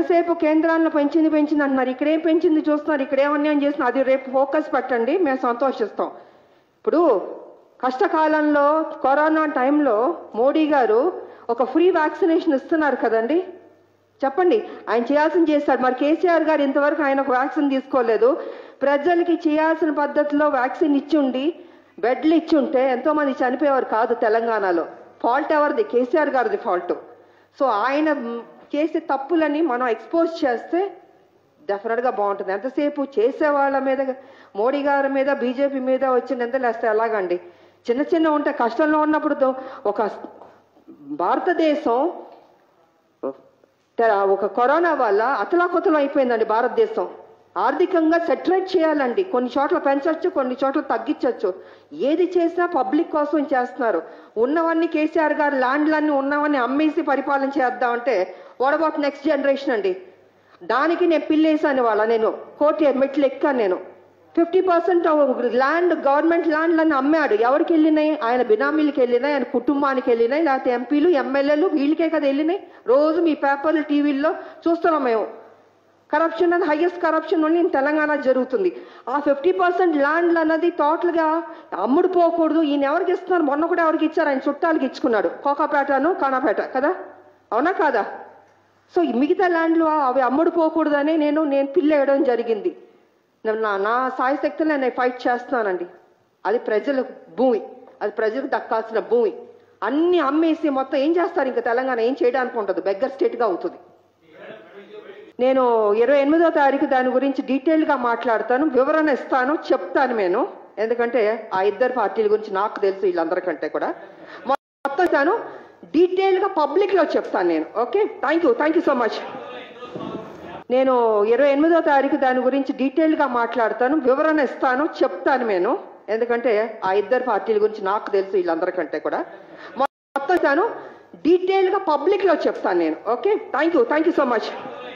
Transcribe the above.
ఎంతసేపు కేంద్రాలను పెంచింది పెంచింది అంటున్నారు ఇక్కడేం పెంచింది చూస్తున్నారు ఇక్కడేం అన్యాయం చేస్తున్నారు అది రేపు ఫోకస్ పెట్టండి మేము సంతోషిస్తాం ఇప్పుడు కష్టకాలంలో కరోనా టైంలో మోడీ గారు ఒక ఫ్రీ వ్యాక్సినేషన్ ఇస్తున్నారు కదండి చెప్పండి ఆయన చేయాల్సిన చేస్తాడు మరి కేసీఆర్ గారు ఇంతవరకు ఆయన ఒక వ్యాక్సిన్ తీసుకోలేదు ప్రజలకి చేయాల్సిన పద్ధతిలో వ్యాక్సిన్ ఇచ్చి ఉండి బెడ్లు ఇచ్చి ఉంటే ఎంతో మంది చనిపోయేవారు కాదు తెలంగాణలో ఫాల్ట్ ఎవరిది కేసీఆర్ గారిది ఫాల్ట్ సో ఆయన మ్, చేసే తప్పులని మనం ఎక్స్పోజ్ చేస్తే డెఫినెట్గా బాగుంటుంది ఎంతసేపు చేసే వాళ్ళ మీద మోడీ గారి మీద బీజేపీ మీద వచ్చి నిందలేస్తే ఎలాగండి చిన్న చిన్న ఉంటే కష్టంలో ఉన్నప్పుడు దో- ఒక భారతదేశం తె- ఒక కరోనా వల్ల అతలాకుతలం అయిపోయిందండి భారతదేశం ఆర్థికంగా సెటరేట్ చేయాలండి కొన్ని చోట్ల పెంచవచ్చు కొన్ని చోట్ల తగ్గించవచ్చు ఏది చేసినా పబ్లిక్ కోసం చేస్తున్నారు ఉన్నవన్నీ కేసీఆర్ గారు ల్యాండ్లన్నీ ఉన్నవన్నీ అమ్మేసి పరిపాలన చేద్దామంటే వాట్ అబౌట్ నెక్స్ట్ జనరేషన్ అండి దానికి నేను పిల్లేసాను వాళ్ళ నేను కోటి మెట్లు ఎక్కాను నేను ఫిఫ్టీ పర్సెంట్ ల్యాండ్ గవర్నమెంట్ ల్యాండ్లన్నీ అమ్మాడు ఎవరికి వెళ్ళినాయి ఆయన బినామీలకి వెళ్ళినాయి ఆయన కుటుంబానికి వెళ్ళినాయి లేకపోతే ఎంపీలు ఎమ్మెల్యేలు వీళ్ళకే కదా వెళ్ళినాయి రోజు మీ పేపర్లు టీవీల్లో చూస్తున్నాం మేము కరప్షన్ అది highest corruption only in Telangana జరుగుతుంది ఆ ఫిఫ్టీ పర్సెంట్ ల్యాండ్లు అన్నది టోటల్గా అమ్ముడు పోకూడదు ఈయన ఎవరికి ఇస్తున్నారు మొన్న కూడా ఎవరికి ఇచ్చారు ఆయన చుట్టాలకి ఇచ్చుకున్నాడు కోకాపేటను కానాపేట కదా అవునా కాదా సో ఈ మిగతా ల్యాండ్లు అవి అమ్ముడు పోకూడదని నేను నేను పిల్లేయడం జరిగింది నా నా సాయి శక్తిలో నేను ఫైట్ చేస్తున్నానండి అది ప్రజల భూమి అది ప్రజలకు దక్కాల్సిన భూమి అన్ని అమ్మేసి మొత్తం ఏం చేస్తారు ఇంకా తెలంగాణ ఏం చేయడానికి ఉంటుంది బెగ్గర్ స్టేట్గా అవుతుంది నేను ఇరవై ఎనిమిదో తారీఖు దాని గురించి డీటెయిల్గా మాట్లాడతాను వివరణ ఇస్తాను చెప్తాను నేను ఎందుకంటే ఆ ఇద్దరు పార్టీల గురించి నాకు తెలుసు వీళ్ళందరికంటే కూడా మొత్తం తాను డీటెయిల్గా పబ్లిక్లో చెప్తాను నేను okay thank you thank you so much నేను ఇరవై ఎనిమిదో తారీఖు దాని గురించి డీటెయిల్గా మాట్లాడతాను వివరణ ఇస్తాను చెప్తాను నేను ఎందుకంటే ఆ ఇద్దరు పార్టీల గురించి నాకు తెలుసు వీళ్ళందరికంటే కూడా మొత్తం తాను డీటెయిల్గా పబ్లిక్లో చెప్తాను నేను okay thank you thank you so much